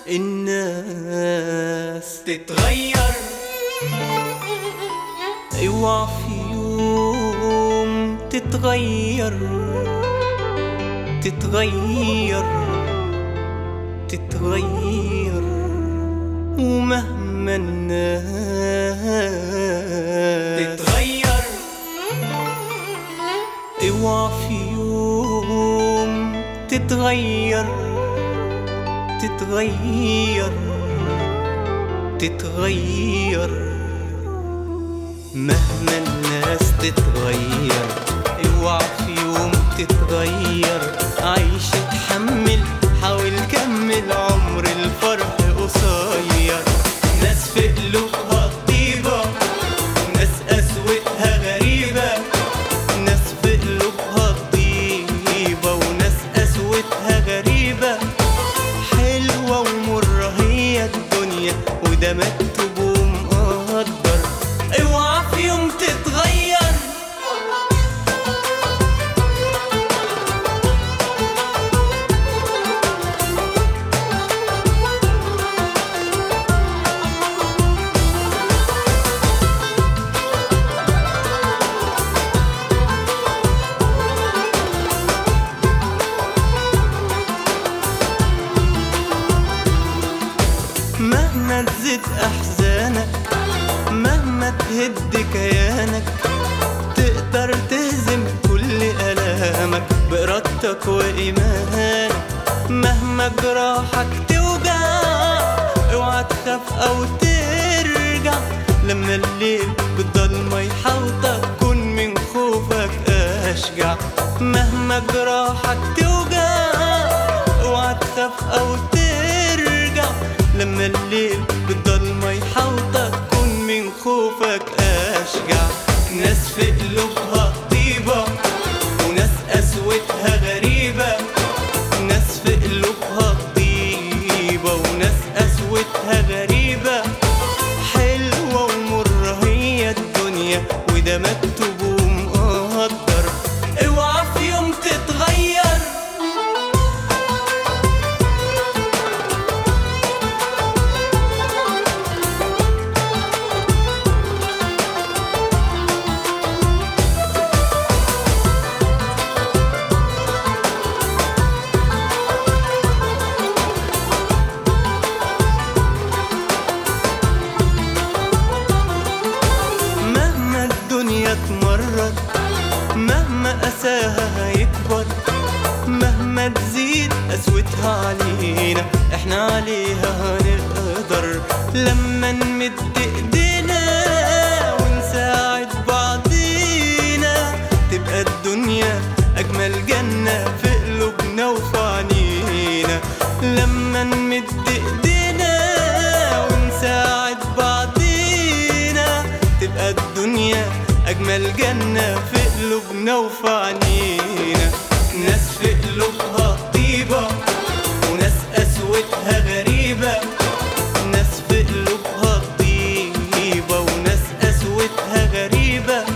الناس تتغير اوعى في يوم تتغير تتغير تتغير ومهما الناس تتغير اوعى في يوم تتغير تتغير تتغير مهما الناس تتغير اوعى في يوم تتغير عيش اتحمل حاول كمل عمر الفرح قصير ناس في قلوبها طيبة وناس قسوتها غريبة ناس في قلوبها طيبة وناس قسوتها غريبة حلوة ومرة هي الدنيا وده مكتوب ومقدر اوعى في يوم تتغير مهما تزيد احزانك مهما تهد كيانك تقدر تهزم كل الامك بارادتك وايمانك مهما جراحك توجع اوعى تخاف او ترجع لما الليل بالضلمة يحوطك كن من خوفك اشجع مهما جراحك توجع اوعى تخاف او ترجع لما الليل بالضلمة يحوطك كن من خوفك اشجع ناس في قلوبها طيبة وناس قسوتها غريبة ناس في قلوبها طيبة وناس قسوتها غريبة حلوة ومرة هي الدنيا وده مكتوب ومقدر اوعى في يوم تتغير مهما الدنيا تمرر مهما أساها هيكبر مهما تزيد قسوتها علينا احنا عليها هنقدر لما نمد ايدينا ونساعد بعضينا تبقى الدنيا اجمل جنة في قلوبنا وفي عنينا لما نمد ايدينا ونساعد بعضينا تبقى الدنيا أجمل جنة في قلوبنا وفي عنينا ناس في قلوبها طيبة وناس قسوتها غريبة ناس في قلوبها طيبة وناس قسوتها غريبة